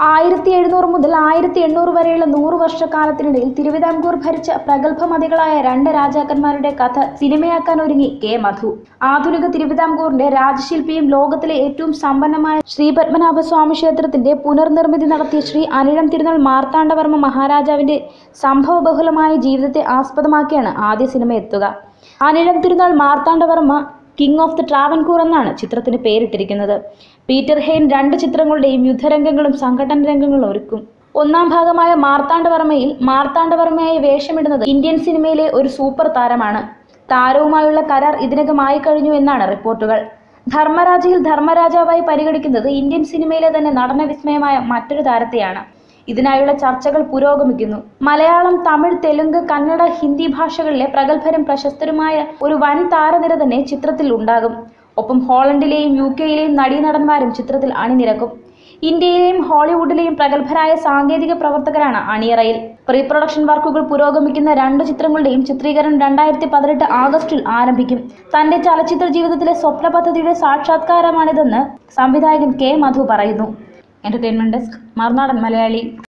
ആയിരത്തി എഴുന്നൂറ് മുതൽ ആയിരത്തി എണ്ണൂറ് വരെയുള്ള നൂറ് വർഷക്കാലത്തിനിടയിൽ തിരുവിതാംകൂർ ഭരിച്ച പ്രഗത്ഭമതികളായ രണ്ട് രാജാക്കന്മാരുടെ കഥ സിനിമയാക്കാൻ ഒരുങ്ങി കെ മധു ആധുനിക തിരുവിതാംകൂറിന്റെ രാജശില്പിയും ലോകത്തിലെ ഏറ്റവും സമ്പന്നമായ ശ്രീ പത്മനാഭസ്വാമി ക്ഷേത്രത്തിന്റെ പുനർനിർമ്മിതി നടത്തിയ ശ്രീ അനിഴം തിരുനാൾ മാർത്താണ്ഡവർമ്മ മഹാരാജാവിന്റെ സംഭവബഹുലമായ ജീവിതത്തെ ആസ്പദമാക്കിയാണ് ആദ്യ സിനിമ എത്തുക Anizham Thirunal Marthandavarma king of the Travancore എന്നാണ് ചിത്രത്തിന് പേരിട്ടിരിക്കുന്നത് പീറ്റർ ഹെയ്ൻ രണ്ട് ചിത്രങ്ങളുടെയും യുദ്ധരംഗങ്ങളും സംഘടന രംഗങ്ങളും ഒരുക്കും ഒന്നാം ഭാഗമായ മാർത്താണ്ഡവർമ്മയിൽ മാർത്താണ്ഡവർമ്മയായി വേഷമിടുന്നത് ഇന്ത്യൻ സിനിമയിലെ ഒരു സൂപ്പർ താരമാണ് താരവുമായുള്ള കരാർ ഇതിനകം ആയിക്കഴിഞ്ഞു എന്നാണ് റിപ്പോർട്ടുകൾ ധർമ്മരാജയിൽ ധർമ്മരാജാവായി പരിഗണിക്കുന്നത് ഇന്ത്യൻ സിനിമയിലെ തന്നെ നടന വിസ്മയമായ മറ്റൊരു താരത്തെയാണ് ഇതിനായുള്ള ചർച്ചകൾ പുരോഗമിക്കുന്നു മലയാളം തമിഴ് തെലുങ്ക് കന്നഡ ഹിന്ദി ഭാഷകളിലെ പ്രഗത്ഭരും പ്രശസ്തരുമായ ഒരു വൻ താരനിര തന്നെ ചിത്രത്തിൽ ഉണ്ടാകും ഒപ്പം ഹോളണ്ടിലെയും യു കെയിലെയും നടീനടന്മാരും ചിത്രത്തിൽ അണിനിരക്കും ഇന്ത്യയിലെയും ഹോളിവുഡിലെയും പ്രഗത്ഭരായ സാങ്കേതിക പ്രവർത്തകരാണ് അണിയറയിൽ പ്രീ പ്രൊഡക്ഷൻ വർക്കുകൾ പുരോഗമിക്കുന്ന രണ്ട് ചിത്രങ്ങളുടെയും ചിത്രീകരണം രണ്ടായിരത്തി പതിനെട്ട് ആഗസ്റ്റിൽ ആരംഭിക്കും തന്റെ ചലച്ചിത്ര ജീവിതത്തിലെ സ്വപ്ന പദ്ധതിയുടെ സാക്ഷാത്കാരമാണിതെന്ന് സംവിധായകൻ കെ മധു പറയുന്നു എന്റർടൈൻമെന്റ് ഡെസ്ക് മറുനാടൻ മലയാളി